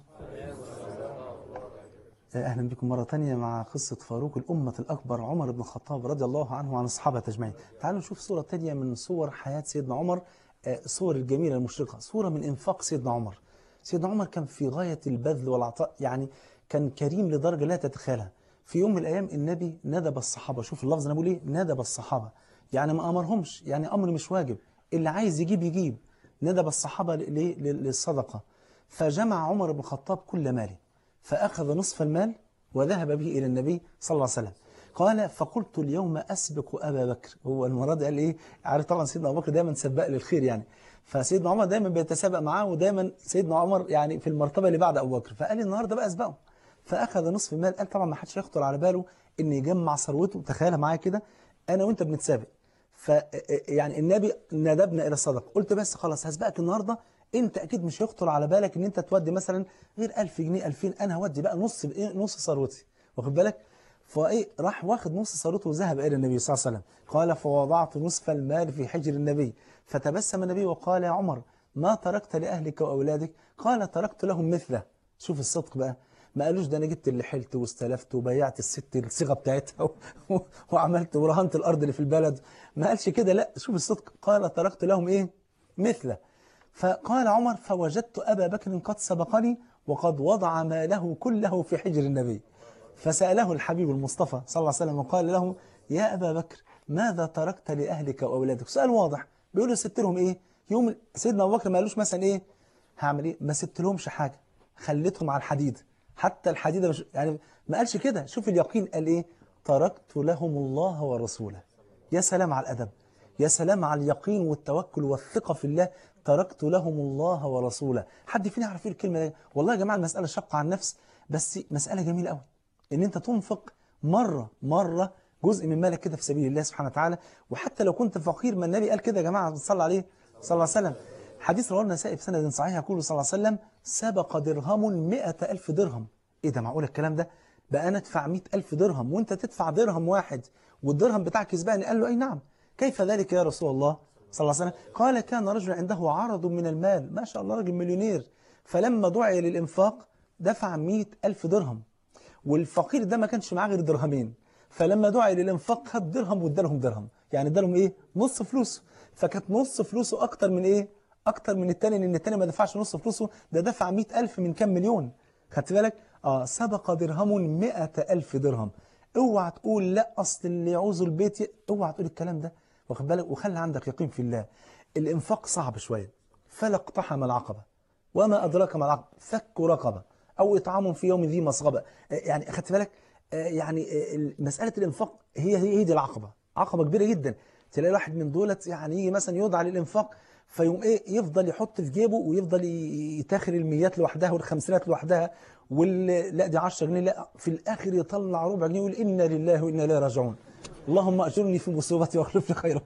أهلا بكم مرة تانية مع قصة فاروق الأمة الأكبر عمر بن الخطاب رضي الله عنه وعن الصحابة أجمعين تعالوا نشوف صورة تانية من صور حياة سيدنا عمر آه، صور الجميلة المشرقة صورة من إنفاق سيدنا عمر سيدنا عمر كان في غاية البذل والعطاء يعني كان كريم لدرجة لا تتخيلها في يوم من الأيام النبي ندب الصحابة شوف اللفظ أنا بقول إيه ندب الصحابة يعني ما أمرهمش يعني أمر مش واجب اللي عايز يجيب يجيب ندب الصحابة ليه؟ للصدقة فجمع عمر بن الخطاب كل ماله فأخذ نصف المال وذهب به إلى النبي صلى الله عليه وسلم قال فقلت اليوم أسبق أبا بكر هو المرة دي قال إيه عارف طبعا سيدنا أبو بكر دايما سباق للخير يعني فسيدنا عمر دايما بيتسابق معاه ودايما سيدنا عمر يعني في المرتبة اللي بعد أبو بكر فقال النهاردة بقى أسبقه فأخذ نصف المال قال طبعا ما حدش يخطر على باله إن يجمع ثروته تخيلها معايا كده أنا وأنت بنتسابق ف يعني النبي ندبنا الى الصدقه قلت بس خلاص هسبقك النهارده انت اكيد مش هيخطر على بالك ان انت تودي مثلا غير 1000 جنيه 2000 انا هودي بقى نص بإيه؟ نص ثروتي واخد بالك فايه راح واخد نص ثروته وذهب الى النبي صلى الله عليه وسلم قال فوضعت نصف المال في حجر النبي فتبسم النبي وقال يا عمر ما تركت لاهلك واولادك قال تركت لهم مثله شوف الصدق بقى ما قالوش ده انا جبت اللي حلت واستلفت وبيعت الست الصيغه بتاعتها و... و... وعملت ورهنت الارض اللي في البلد ما قالش كده لا شوف الصدق قال تركت لهم ايه مثله فقال عمر فوجدت ابا بكر قد سبقني وقد وضع ماله كله في حجر النبي فساله الحبيب المصطفى صلى الله عليه وسلم وقال له يا ابا بكر ماذا تركت لاهلك واولادك سؤال واضح بيقول له سبت لهم ايه يوم سيدنا ابو بكر ما قالوش مثلا ايه هعمل ايه ما سبت لهمش حاجه خليتهم على الحديد حتى الحديدة مش يعني ما قالش كده شوف اليقين قال ايه تركت لهم الله ورسوله يا سلام على الأدب يا سلام على اليقين والتوكل والثقة في الله تركت لهم الله ورسوله حد فينا يعرف ايه الكلمة دي والله يا جماعة المسألة شقة على النفس بس مسألة جميلة قوي ان انت تنفق مرة مرة جزء من مالك كده في سبيل الله سبحانه وتعالى وحتى لو كنت فقير ما النبي قال كده يا جماعة صلى عليه صلى الله عليه وسلم حديث رواه النسائي بسند صحيح يقول صلى الله عليه وسلم سبق درهم مئة ألف درهم إيه ده معقول الكلام ده بقى أنا أدفع مئة ألف درهم وأنت تدفع درهم واحد والدرهم بتاعك يسبقني قال له أي نعم كيف ذلك يا رسول الله صلى الله عليه وسلم قال كان رجل عنده عرض من المال ما شاء الله راجل مليونير فلما دعي للإنفاق دفع مئة ألف درهم والفقير ده ما كانش معاه غير درهمين فلما دعي للإنفاق خد درهم وادالهم درهم يعني ادالهم إيه نص فلوسه فكانت نص فلوسه أكتر من إيه أكتر من التاني لأن التاني ما دفعش نص فلوسه ده دفع مئة ألف من كام مليون خدت بالك آه سبق درهم مئة ألف درهم اوعى تقول لا أصل اللي يعوز البيت ي... اوعى تقول الكلام ده واخد بالك وخلي عندك يقين في الله الإنفاق صعب شوية فلا اقتحم العقبة وما أدراك ما العقبة فك رقبة أو إطعام في يوم ذي مسغبة يعني خدت بالك يعني مسألة الإنفاق هي هي دي العقبة عقبة كبيرة جدا تلاقي واحد من دولت يعني يجي مثلا يدعى للإنفاق فيقوم ايه يفضل يحط في جيبه ويفضل يتاخر الميات لوحدها والخمسينات لوحدها وال لا دي 10 جنيه لا في الاخر يطلع ربع جنيه يقول انا لله وانا اليه راجعون اللهم اجرني في مصيبتي واخلف لي خيرا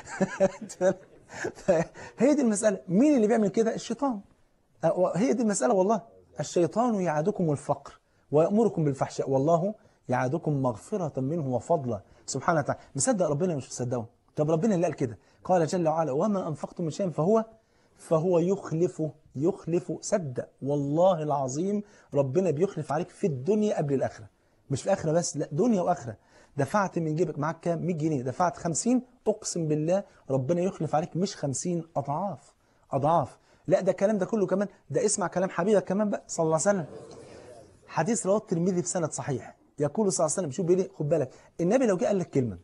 منها هي دي المساله مين اللي بيعمل كده الشيطان هي دي المساله والله الشيطان يعدكم الفقر ويامركم بالفحشاء والله يعدكم مغفره منه وفضلا سبحانه وتعالى مصدق ربنا مش مصدقه طب ربنا اللي قال كده قال جل وعلا وما أنفقتم من شيء فهو فهو يخلفه يخلفه صدق والله العظيم ربنا بيخلف عليك في الدنيا قبل الآخرة مش في الآخرة بس لا دنيا وآخرة دفعت من جيبك معاك كام 100 جنيه دفعت 50 أقسم بالله ربنا يخلف عليك مش 50 أضعاف أضعاف لا ده الكلام ده كله كمان ده اسمع كلام حبيبك كمان بقى صلى الله عليه وسلم حديث رواه الترمذي بسند صحيح يقول صلى الله عليه وسلم شوف بيقول إيه؟ خد بالك النبي لو جه قال لك كلمة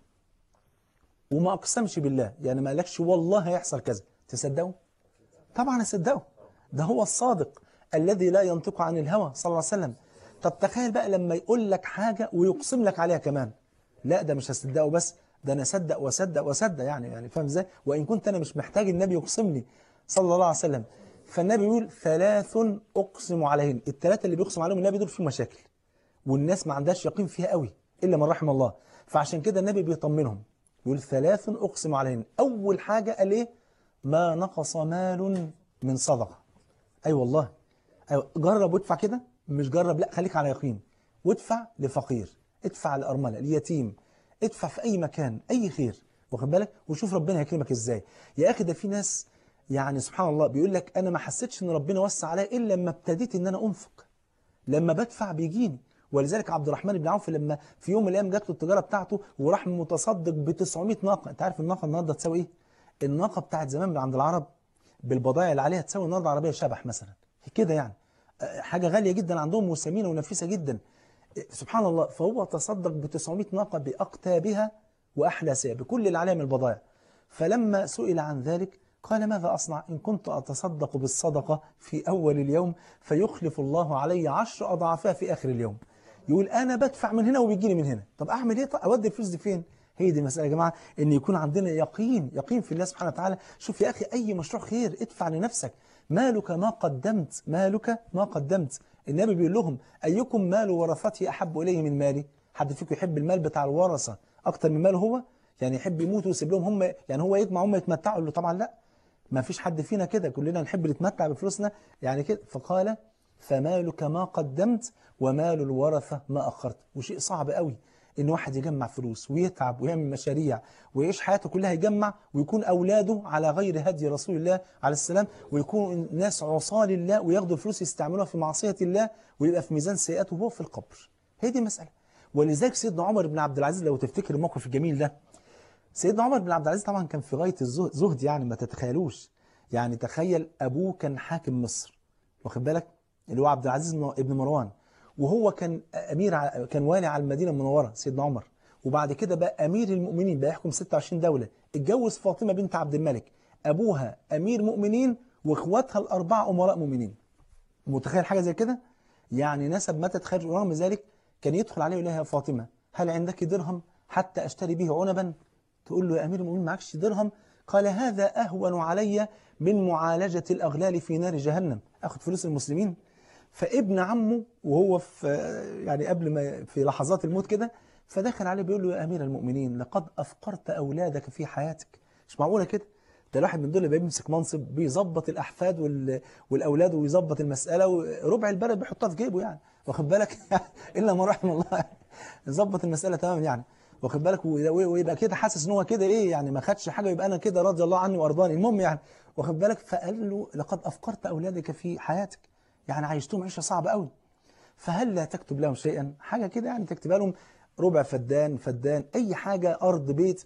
وما أقسمش بالله يعني ما قالكش والله هيحصل كذا تصدقه طبعا اصدقه ده هو الصادق الذي لا ينطق عن الهوى صلى الله عليه وسلم طب تخيل بقى لما يقول لك حاجة ويقسم لك عليها كمان لا ده مش هصدقه بس ده انا اصدق واصدق واصدق يعني يعني فاهم ازاي وان كنت انا مش محتاج النبي يقسم لي صلى الله عليه وسلم فالنبي يقول ثلاث اقسم عليهن الثلاثه اللي بيقسم عليهم النبي دول فيهم مشاكل والناس ما عندهاش يقين فيها قوي الا من رحم الله فعشان كده النبي بيطمنهم يقول ثلاث اقسم عليهن اول حاجه قال ايه ما نقص مال من صدقه اي أيوة والله أيوة جرب وادفع كده مش جرب لا خليك على يقين وادفع لفقير ادفع لأرملة اليتيم ادفع في أي مكان أي خير واخد بالك وشوف ربنا هيكرمك ازاي يا أخي ده في ناس يعني سبحان الله بيقول لك أنا ما حسيتش إن ربنا وسع عليا إلا لما ابتديت إن أنا أنفق لما بدفع بيجيني ولذلك عبد الرحمن بن عوف لما في يوم من الأيام جات له التجارة بتاعته وراح متصدق ب 900 ناقة أنت عارف الناقة النهارده تساوي إيه؟ الناقة بتاعت زمان من عند العرب بالبضائع اللي عليها تساوي النهارده عربية شبح مثلا كده يعني حاجة غالية جدا عندهم وثمينة ونفيسة جدا سبحان الله فهو تصدق ب 900 ناقة بأقتابها وأحلاسها بكل اللي عليها من البضائع فلما سئل عن ذلك قال ماذا أصنع إن كنت أتصدق بالصدقة في أول اليوم فيخلف الله علي عشر أضعافها في آخر اليوم يقول أنا بدفع من هنا وبيجيني من هنا طب أعمل إيه طب أودي الفلوس دي فين هي دي المسألة يا جماعة إن يكون عندنا يقين يقين في الله سبحانه وتعالى شوف يا أخي أي مشروع خير ادفع لنفسك مالك ما قدمت مالك ما قدمت النبي بيقول لهم أيكم مال ورثته أحب إليه من مالي حد فيكم يحب المال بتاع الورثة أكتر من ماله هو يعني يحب يموت ويسيب لهم هم يعني هو يجمع هم يتمتعوا يقول له طبعا لا ما فيش حد فينا كده كلنا نحب نتمتع بفلوسنا يعني كده فقال فمالك ما قدمت ومال الورثة ما أخرت وشيء صعب قوي ان واحد يجمع فلوس ويتعب ويعمل مشاريع ويعيش حياته كلها يجمع ويكون اولاده على غير هدي رسول الله عليه السلام ويكون ناس عصاه لله وياخدوا الفلوس يستعملوها في معصيه الله ويبقى في ميزان سيئاته وهو في القبر هي دي مساله ولذلك سيدنا عمر بن عبد العزيز لو تفتكر الموقف الجميل ده سيدنا عمر بن عبد العزيز طبعا كان في غايه الزهد زهد يعني ما تتخيلوش يعني تخيل ابوه كان حاكم مصر واخد بالك اللي هو عبد العزيز ابن مروان وهو كان امير ع- كان والي على المدينه المنوره سيدنا عمر وبعد كده بقى امير المؤمنين بقى يحكم 26 دوله اتجوز فاطمه بنت عبد الملك ابوها امير مؤمنين واخواتها الاربعه امراء مؤمنين متخيل حاجه زي كده يعني نسب ما تتخيل ورغم ذلك كان يدخل عليه يقول لها يا فاطمه هل عندك درهم حتى اشتري به عنبا تقول له يا امير المؤمنين معكش درهم قال هذا اهون علي من معالجه الاغلال في نار جهنم اخد فلوس المسلمين فابن عمه وهو في يعني قبل ما في لحظات الموت كده فدخل عليه بيقول له يا امير المؤمنين لقد افقرت اولادك في حياتك مش معقوله كده ده الواحد من دول اللي بيمسك منصب بيظبط الاحفاد وال... والاولاد ويظبط المساله وربع البلد بيحطها في جيبه يعني واخد بالك الا ما رحم الله يظبط المساله تمام يعني واخد بالك و- ويبقى كده حاسس ان هو كده ايه يعني ما خدش حاجه يبقى انا كده رضي الله عني وارضاني المهم يعني واخد بالك فقال له لقد افقرت اولادك في حياتك يعني عايشتهم عيشه صعبه قوي فهل لا تكتب لهم شيئا حاجه كده يعني تكتبها لهم ربع فدان فدان اي حاجه ارض بيت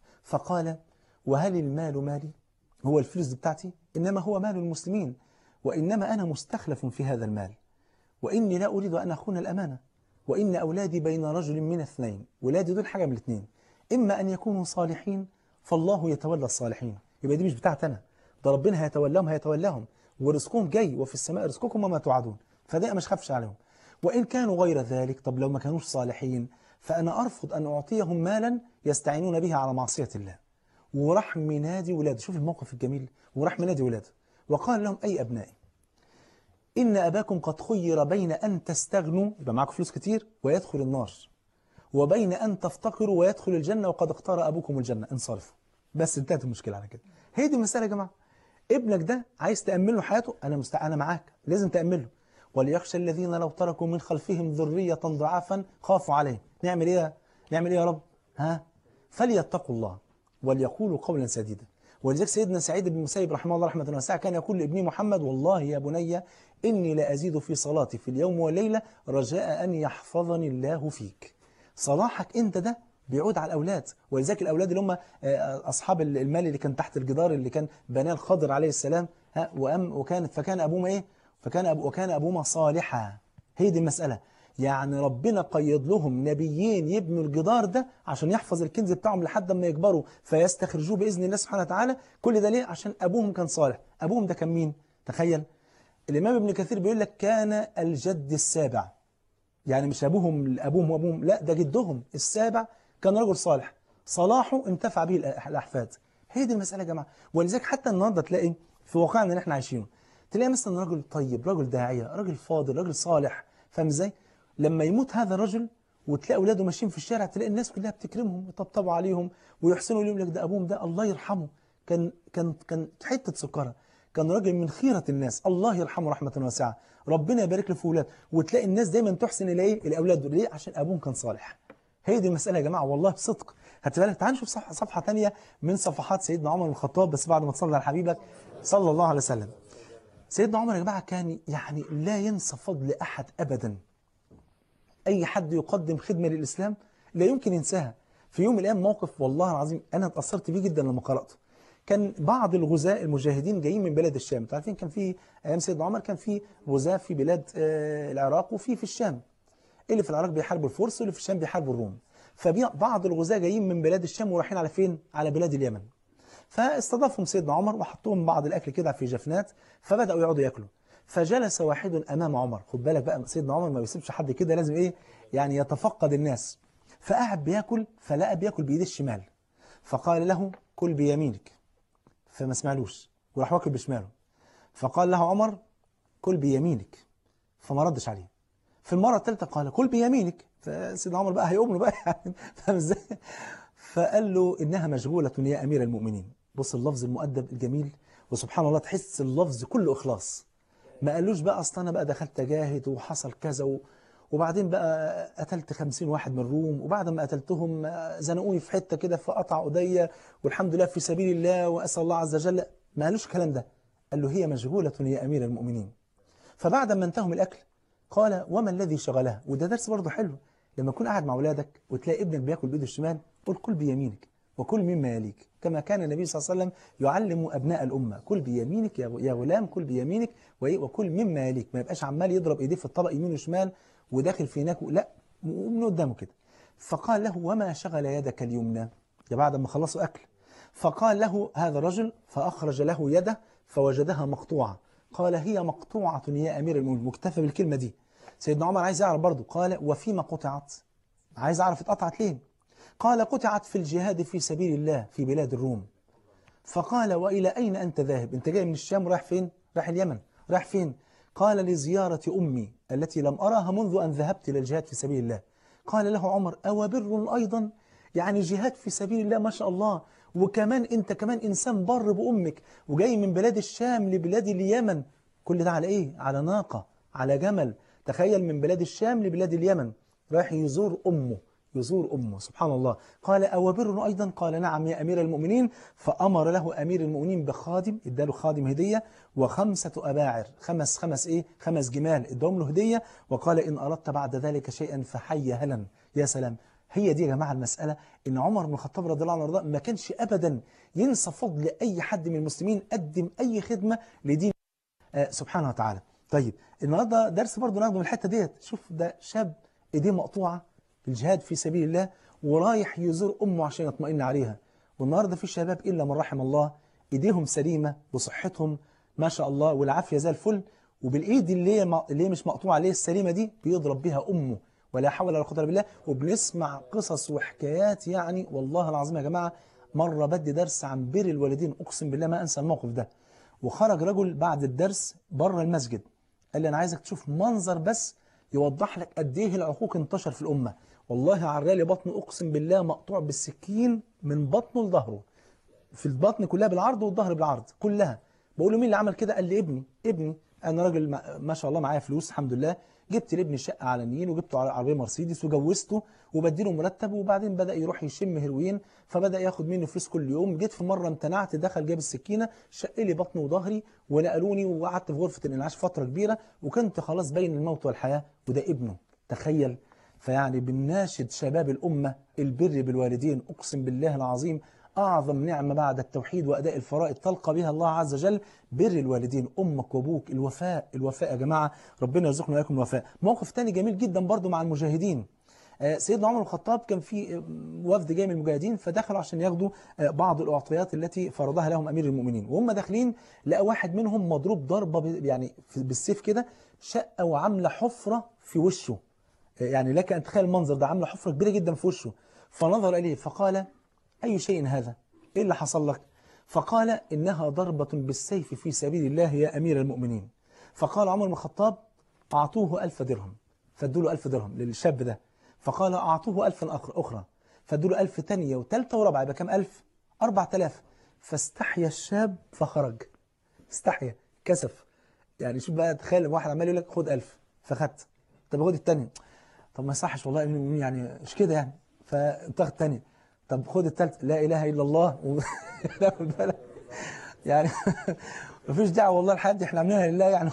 فقال وهل المال مالي هو الفلوس دي بتاعتي انما هو مال المسلمين وانما انا مستخلف في هذا المال واني لا اريد ان اخون الامانه وان اولادي بين رجل من اثنين ولادي دول حاجه من الاثنين اما ان يكونوا صالحين فالله يتولى الصالحين يبقى دي مش بتاعتي انا ده ربنا هيتولاهم هيتولاهم ورزقهم جاي وفي السماء رزقكم وما توعدون فده مش خافش عليهم وإن كانوا غير ذلك طب لو ما كانوش صالحين فأنا أرفض أن أعطيهم مالا يستعينون به على معصية الله وراح منادي ولاده شوف الموقف الجميل وراح منادي ولاده وقال لهم أي أبنائي إن أباكم قد خير بين أن تستغنوا يبقى معكم فلوس كتير ويدخل النار وبين أن تفتقروا ويدخل الجنة وقد اختار أبوكم الجنة انصرفوا بس انتهت المشكلة على كده هي دي المسألة يا جماعة ابنك ده عايز تأمن له حياته أنا مستع... أنا معاك لازم تأمن له وليخشى الذين لو تركوا من خلفهم ذرية ضعافا خافوا عليهم نعمل إيه نعمل إيه يا رب ها فليتقوا الله وليقولوا قولا سديدا ولذلك سيدنا سعيد بن المسيب رحمه الله رحمه واسعه كان يقول لابنه محمد والله يا بني اني لازيد في صلاتي في اليوم والليله رجاء ان يحفظني الله فيك صلاحك انت ده بيعود على الاولاد ولذلك الاولاد اللي هم آه، اصحاب المال اللي كان تحت الجدار اللي كان بناه الخضر عليه السلام ها وأم وكانت فكان ابوهما ايه فكان أبو وكان ابوهما صالحا هي دي المساله يعني ربنا قيد لهم نبيين يبنوا الجدار ده عشان يحفظ الكنز بتاعهم لحد ما يكبروا فيستخرجوه باذن الله سبحانه وتعالى كل ده ليه عشان ابوهم كان صالح ابوهم ده كان مين تخيل الامام ابن كثير بيقول لك كان الجد السابع يعني مش ابوهم ابوهم وابوهم لا ده جدهم السابع كان رجل صالح صلاحه انتفع به الأح- الاحفاد هي دي المساله يا جماعه ولذلك حتى النهارده تلاقي في واقعنا اللي احنا عايشينه تلاقي مثلا راجل طيب راجل داعيه راجل فاضل راجل صالح فاهم ازاي لما يموت هذا الرجل وتلاقي اولاده ماشيين في الشارع تلاقي الناس كلها بتكرمهم ويطبطبوا عليهم ويحسنوا اليوم لك ده ابوهم ده الله يرحمه كان كان كان حته سكره كان راجل من خيرة الناس الله يرحمه رحمة واسعة ربنا يبارك له في اولاده وتلاقي الناس دايما تحسن اليه الاولاد دول ليه عشان ابوهم كان صالح هي دي المسألة يا جماعة والله بصدق هتبقى تعال نشوف صفحة, صفحة تانية من صفحات سيدنا عمر بن الخطاب بس بعد ما تصلي على حبيبك صلى الله عليه وسلم سيدنا عمر يا جماعة كان يعني لا ينسى فضل أحد أبدا أي حد يقدم خدمة للإسلام لا يمكن ينساها في يوم من الأيام موقف والله العظيم أنا اتأثرت بيه جدا لما قرأته كان بعض الغزاة المجاهدين جايين من بلاد الشام انتوا عارفين كان في أيام سيدنا عمر كان في غزاة في بلاد آه، العراق وفي في الشام اللي في العراق بيحاربوا الفرس واللي في الشام بيحاربوا الروم فبعض الغزاة جايين من بلاد الشام ورايحين على فين؟ على بلاد اليمن فاستضافهم سيدنا عمر وحطوهم بعض الأكل كده في جفنات فبدأوا يقعدوا ياكلوا فجلس واحد أمام عمر خد بالك بقى سيدنا عمر ما بيسيبش حد كده لازم إيه يعني يتفقد الناس فقعد بياكل فلقى بياكل بإيده الشمال فقال له كل بيمينك فما سمعلوش وراح واكل بشماله فقال له عمر كل بيمينك فما ردش عليه في المرة الثالثة قال كل بيمينك فسيدنا عمر بقى هيقوم له بقى يعني فاهم ازاي فقال له إنها مشغولة يا أمير المؤمنين بص اللفظ المؤدب الجميل وسبحان الله تحس اللفظ كله إخلاص ما قالوش بقى أصل أنا بقى دخلت أجاهد وحصل كذا و... وبعدين بقى قتلت خمسين واحد من الروم وبعد ما قتلتهم آه، زنقوني في حتة كده فقطع ايديا والحمد لله في سبيل الله وأسأل الله عز وجل ما قالوش الكلام ده قال له هي مشغولة يا أمير المؤمنين فبعد ما انتهوا من الأكل قال وما الذي شغلها وده درس برضه حلو لما تكون قاعد مع أولادك وتلاقي ابنك بياكل بإيده الشمال قل كل بيمينك وكل مما يليك كما كان النبي صلى الله عليه وسلم يعلم أبناء الأمة كل بيمينك يا يا غلام كل بيمينك وإيه؟ وكل مما يليك ما يبقاش عمال يضرب إيديه في الطبق يمين وشمال وداخل في هناك لا ومن قدامه كده فقال له وما شغل يدك اليمنى ده بعد ما خلصوا أكل فقال له هذا الرجل فأخرج له يده فوجدها مقطوعة قال هي مقطوعة يا أمير المؤمنين مكتفى بالكلمة دي سيدنا عمر عايز يعرف برضه قال وفيما قطعت عايز أعرف اتقطعت ليه قال قطعت في الجهاد في سبيل الله في بلاد الروم فقال وإلى أين أنت ذاهب أنت جاي من الشام ورايح فين رايح اليمن رايح فين قال لزيارة أمي التي لم أراها منذ أن ذهبت إلى الجهاد في سبيل الله قال له عمر أو بر أيضا يعني جهاد في سبيل الله ما شاء الله وكمان أنت كمان إنسان بر بأمك وجاي من بلاد الشام لبلاد اليمن كل ده على إيه على ناقة على جمل تخيل من بلاد الشام لبلاد اليمن رايح يزور أمه يزور أمه سبحان الله قال أو بر أيضا قال نعم يا أمير المؤمنين فأمر له أمير المؤمنين بخادم اداله خادم هدية وخمسة أباعر خمس خمس إيه خمس جمال ادهم له هدية وقال إن أردت بعد ذلك شيئا فحي هلا يا سلام هي دي يا جماعة المسألة إن عمر بن الخطاب رضي الله عنه وارضاه ما كانش أبدا ينسى فضل أي حد من المسلمين قدم أي خدمة لدين آه، سبحانه وتعالى طيب النهارده درس برضه ناخده من الحته ديت شوف ده شاب ايديه مقطوعه في الجهاد في سبيل الله ورايح يزور امه عشان يطمئن عليها والنهارده في شباب الا من رحم الله ايديهم سليمه وصحتهم ما شاء الله والعافيه زي الفل وبالايد اللي هي م- اللي هي مش مقطوعه اللي هي السليمه دي بيضرب بها امه ولا حول ولا قوه الا بالله وبنسمع قصص وحكايات يعني والله العظيم يا جماعه مره بدي درس عن بر الوالدين اقسم بالله ما انسى الموقف ده وخرج رجل بعد الدرس بره المسجد قال لي انا عايزك تشوف منظر بس يوضح لك قد ايه العقوق انتشر في الامه والله عرالي بطنه اقسم بالله مقطوع بالسكين من بطنه لظهره في البطن كلها بالعرض والظهر بالعرض كلها بقول له مين اللي عمل كده قال لي ابني ابني انا راجل ما- ما شاء الله معايا فلوس الحمد لله جبت لابني شقه على النيل وجبته على عربيه مرسيدس وجوزته وبديله مرتب وبعدين بدا يروح يشم هيروين فبدا ياخد مني فلوس كل يوم جيت في مره امتنعت دخل جاب السكينه شق لي بطني وظهري ونقلوني وقعدت في غرفه الانعاش فتره كبيره وكنت خلاص بين الموت والحياه وده ابنه تخيل فيعني بنناشد شباب الامه البر بالوالدين اقسم بالله العظيم أعظم نعمة بعد التوحيد وأداء الفرائض تلقى بها الله عز وجل بر الوالدين أمك وأبوك الوفاء الوفاء يا جماعة ربنا يرزقنا وإياكم الوفاء موقف تاني جميل جدا برضو مع المجاهدين آه، سيدنا عمر بن الخطاب كان في آه، وفد جاي من المجاهدين فدخلوا عشان ياخدوا آه، بعض الأعطيات التي فرضها لهم أمير المؤمنين وهم داخلين لقى واحد منهم مضروب ضربة ب- يعني في- بالسيف كده شقة وعاملة حفرة في وشه يعني لك أن تخيل المنظر ده عاملة حفرة كبيرة جدا في وشه فنظر إليه فقال أي شيء هذا إيه اللي حصل لك فقال إنها ضربة بالسيف في سبيل الله يا أمير المؤمنين فقال عمر بن الخطاب أعطوه ألف درهم فادوا له ألف درهم للشاب ده فقال أعطوه ألفا أخرى أخرى فادوا له ألف تانية وتالتة ورابعة يبقى كام ألف أربعة آلاف فاستحيا الشاب فخرج استحيا كسف يعني شوف بقى تخيل واحد عمال يقول لك خد ألف فخدت طب خد التانية طب ما يصحش والله أمين المؤمنين يعني مش كده يعني فبتاخد التانية طب خد التالتة لا إله إلا الله و... لا خد بالك يعني مفيش دعوة والله الحاجات دي احنا عاملينها لله يعني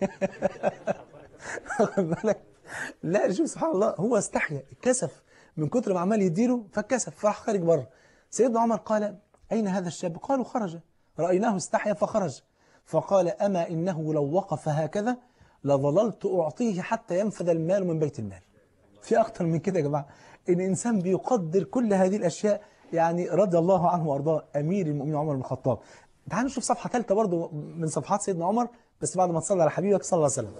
واخد بالك لا شوف سبحان الله هو استحيا اتكسف من كتر ما عمال يديله فاتكسف فراح خارج بره سيدنا عمر قال أين هذا الشاب قالوا خرج رأيناه استحيا فخرج فقال أما إنه لو وقف هكذا لظللت أعطيه حتى ينفذ المال من بيت المال في أكتر من كده يا جماعة إن إنسان بيقدر كل هذه الأشياء يعني رضي الله عنه وأرضاه أمير المؤمنين عمر بن الخطاب تعالوا نشوف صفحة ثالثة برضو من صفحات سيدنا عمر بس بعد ما تصلى على حبيبك صلى الله عليه وسلم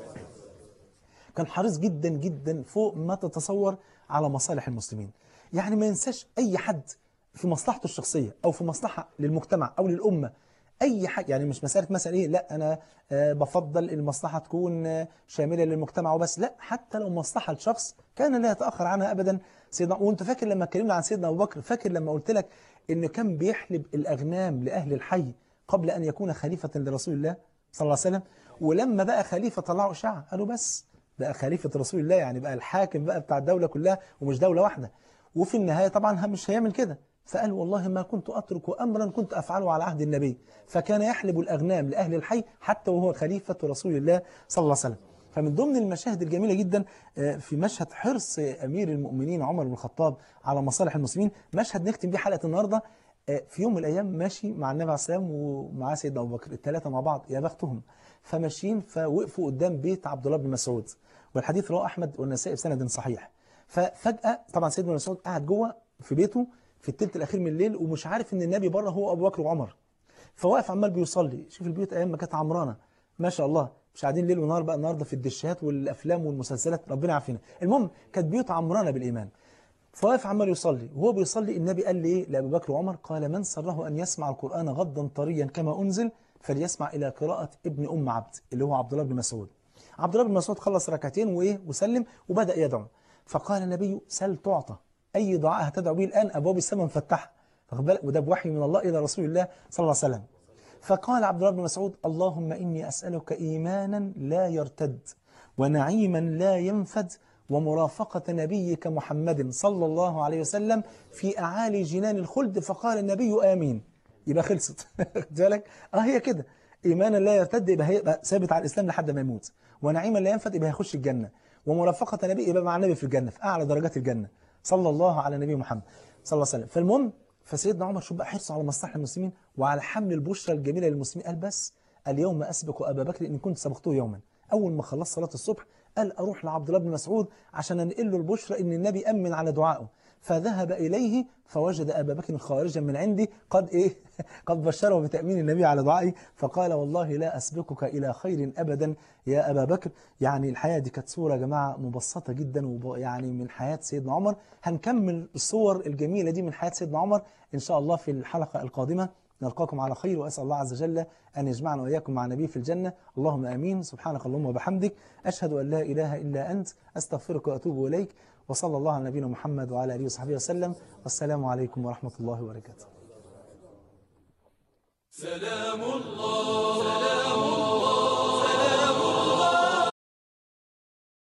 كان حريص جدا جدا فوق ما تتصور على مصالح المسلمين يعني ما ينساش أي حد في مصلحته الشخصية أو في مصلحة للمجتمع أو للأمة أي حاجة يعني مش مسألة مثلا إيه لا أنا آه، بفضل المصلحة تكون آه، شاملة للمجتمع وبس لا حتى لو مصلحة لشخص كان لا يتأخر عنها أبدا سيدنا وأنت فاكر لما اتكلمنا عن سيدنا أبو بكر فاكر لما قلت لك إنه كان بيحلب الأغنام لأهل الحي قبل أن يكون خليفة لرسول الله صلى الله عليه وسلم ولما بقى خليفة طلعوا إشاعة قالوا بس بقى خليفة رسول الله يعني بقى الحاكم بقى بتاع الدولة كلها ومش دولة واحدة وفي النهاية طبعا مش هيعمل كده فقال والله ما كنت أترك أمرا كنت أفعله على عهد النبي فكان يحلب الأغنام لأهل الحي حتى وهو خليفة رسول الله صلى الله عليه وسلم فمن ضمن المشاهد الجميلة جدا آه، في مشهد حرص أمير المؤمنين عمر بن الخطاب على مصالح المسلمين مشهد نختم بيه حلقة النهاردة آه، في يوم من الأيام ماشي مع النبي عليه السلام ومعاه سيدنا أبو بكر الثلاثة مع بعض يا بختهم فماشيين فوقفوا قدام بيت عبد الله بن مسعود والحديث رواه أحمد والنسائي بسند صحيح ففجأة طبعا سيدنا ابن مسعود قاعد جوه في بيته في الثلث الأخير من الليل ومش عارف إن النبي بره هو أبو بكر وعمر فواقف عمال بيصلي شوف البيوت أيام ما كانت عمرانة ما شاء الله مش قاعدين ليل ونهار بقى النهارده في الدشات والأفلام والمسلسلات ربنا يعافينا المهم كانت بيوت عمرانة بالإيمان فواقف عمال يصلي وهو بيصلي النبي قال لي ايه لأبي بكر وعمر قال من سره أن يسمع القرآن غضا طريا كما أنزل فليسمع إلى قراءة ابن أم عبد اللي هو عبد الله بن مسعود عبد الله بن مسعود خلص ركعتين وإيه وسلم وبدأ يدعو فقال النبي سل تعطى أي دعاء هتدعو به الآن أبواب السماء مفتحة واخد بالك وده بوحي من الله إلى رسول الله صلى الله عليه وسلم فقال عبد الله بن مسعود اللهم إني أسألك إيمانا لا يرتد ونعيما لا ينفد ومرافقة نبيك محمد صلى الله عليه وسلم في أعالي جنان الخلد فقال النبي آمين يبقى خلصت خد بالك اه هي كده إيمانا لا يرتد يبقى هيبقى ثابت على الإسلام لحد ما يموت ونعيما لا ينفد يبقى هيخش الجنة ومرافقة نبي يبقى مع النبي في الجنة في أعلى درجات الجنة صلى الله على نبي محمد صلى الله عليه وسلم فالمهم فسيدنا عمر شوف بقى حرصه على مصلحة المسلمين وعلى حمل البشرى الجميلة للمسلمين قال بس اليوم أسبق أبا بكر إن كنت سبقته يوما أول ما خلص صلاة الصبح قال أروح لعبد الله بن مسعود عشان أنقل له البشرى إن النبي أمن على دعائه فذهب إليه فوجد أبا بكر خارجا من عندي قد إيه قد بشره بتأمين النبي على دعائي فقال والله لا أسبقك إلى خير أبدا يا أبا بكر يعني الحياة دي كانت صورة يا جماعة مبسطة جدا وب- يعني من حياة سيدنا عمر هنكمل الصور الجميلة دي من حياة سيدنا عمر إن شاء الله في الحلقة القادمة نلقاكم على خير وأسأل الله عز وجل أن يجمعنا وإياكم مع النبي في الجنة اللهم آمين سبحانك اللهم وبحمدك أشهد أن لا إله إلا أنت أستغفرك وأتوب إليك وصلى الله على نبينا محمد وعلى آله وصحبه وسلم والسلام عليكم ورحمة الله وبركاته سلام الله